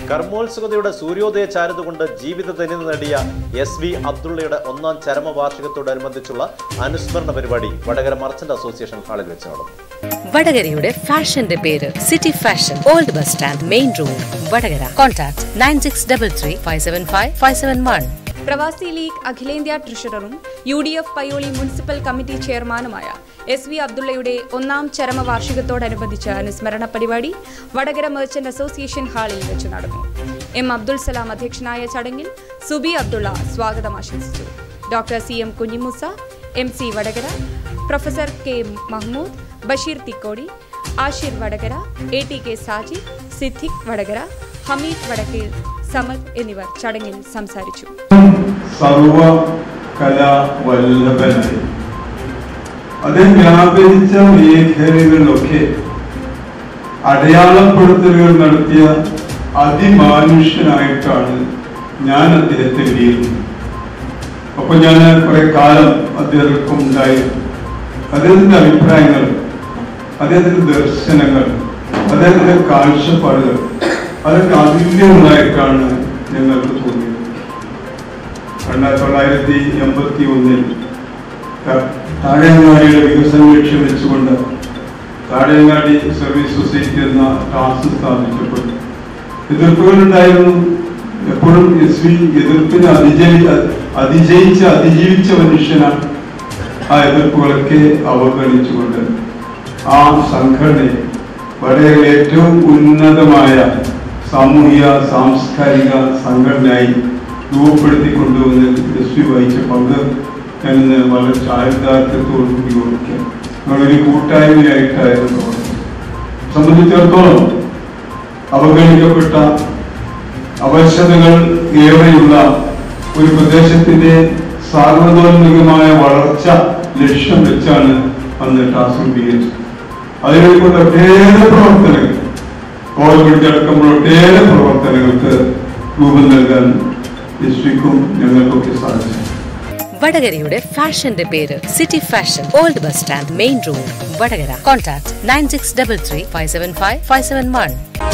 കർമ്മോത്സുകതയുടെ സൂര്യോദയ ചാരുത കൊണ്ട് ജീവിത ധന്യത നേടിയ എസ് വി അബ്ദുള്ളയുടെ ഒന്നാം ചരമവാർഷികത്തോടനുബന്ധിച്ചുള്ള അനുസ്മരണ പരിപാടി വടകര മർച്ചന്റ് അസോസിയേഷൻ ഹാളിൽ വെച്ച് നടന്നു വടകരയുടെ ഫാഷന്റെ പേര് city fashion old bus stand main road Vadakara contact nine six double three five seven five five seven one Pravasi league അഖിലേന്ത്യാ ട്രഷററും U D F Payyoli municipal committee ചെയർമാനുമായ എസ് വി അബ്ദുള്ളയുടെ ഒന്നാം ചരമവാർഷികത്തോടനുബന്ധിച്ച അനുസ്മരണ പരിപാടി വടകര മെർച്ചന്റ് അസോസിയേഷൻ ഹാളിൽ വെച്ച് നടന്നു എം അബ്ദുൽ സലാം അധ്യക്ഷനായ ചടങ്ങിൽ സുബി അബ്ദുള്ള സ്വാഗതം ആശംസിച്ചു doctor C M Kunhimusa M C Vadakara professor K Mahmood Basheer Thikkodi Ashir Vadakara A T K Sajid Siddique Vadakara Hameed Vadakkel Samad എന്നിവർ ചടങ്ങിൽ സംസാരിച്ചു സർവ കലാവല്ലഭനായി അദ്ദേഹം വ്യാപരിച്ച മേഖലകളിലൊക്കെ അടയാളപ്പെടുത്തലുകൾ നടത്തിയ അതിമാനുഷ്യനായിട്ടാണ് ഞാൻ അദ്ദേഹത്തെ വിലയിരുത്തുന്നത് അപ്പൊ ഞാൻ കുറെ കാലം അദ്ദേഹത്തിനൊപ്പം ഉണ്ടായിരുന്നു അദ്ദേഹത്തിന്റെ അഭിപ്രായങ്ങൾ അദ്ദേഹത്തിന്റെ ദർശനങ്ങൾ അദ്ദേഹത്തിന്റെ കാഴ്ചപ്പാടുകൾ അതൊക്കെ അതുല്യങ്ങളായിട്ടാണ് ഞങ്ങൾക്ക് തോന്നിയത് രണ്ടായിരത്തി തൊള്ളായിരത്തി എൺപത്തി ഒന്നിൽ താഴെങ്ങാടിയുടെ വികസനം ലക്ഷ്യം വെച്ചുകൊണ്ട് താഴെങ്ങാടി സർവീസ് സൊസൈറ്റി എന്ന ടാസ്ക് സ്ഥാപിക്കപ്പെട്ടു എതിർപ്പുകളുണ്ടായിരുന്നു എപ്പോഴും എസ് വി എതിർപ്പിനെ അതിജയി അതിജയിച്ച അതിജീവിച്ച മനുഷ്യനാണ് ആ എതിർപ്പുകളൊക്കെ അവഗണിച്ചുകൊണ്ട് ആ സംഘടനയെ വളരെ ഏറ്റവും ഉന്നതമായ സാമൂഹിക സാംസ്കാരിക സംഘടനയായി രൂപപ്പെടുത്തി കൊണ്ടുവന്നതിൽ എസ് പി വഹിച്ച പങ്ക് ഞാൻ ഇന്ന് വളരെ ചാരിതാർത്ഥ്യത്തോടു കൂടി ഓർക്കുക നമ്മളൊരു കൂട്ടായ്മയായിട്ടായിരുന്നു തോന്നുന്നത് സംബന്ധിച്ചിടത്തോളം അവഗണിക്കപ്പെട്ട അവശതകൾ ഏറെയുള്ള ഒരു പ്രദേശത്തിന്റെ സാർവതോന്മികമായ വളർച്ച ലക്ഷ്യം വെച്ചാണ് അന്ന് ടാസ്ക് രൂപീകരിച്ചത് അതിനെക്കൊണ്ട് ഒട്ടേറെ പ്രവർത്തനങ്ങൾ കോളേജ് അടക്കമുള്ള ഒട്ടേറെ പ്രവർത്തനങ്ങൾക്ക് രൂപം നൽകാൻ ഡിസ്ട്രിക്റ്റും ഞങ്ങൾക്കൊക്കെ സാധിച്ചു വടകരയുടെ ഫാഷന്റെ പേര് city fashion old bus stand main road Vadakara contact nine six double three five seven five five seven one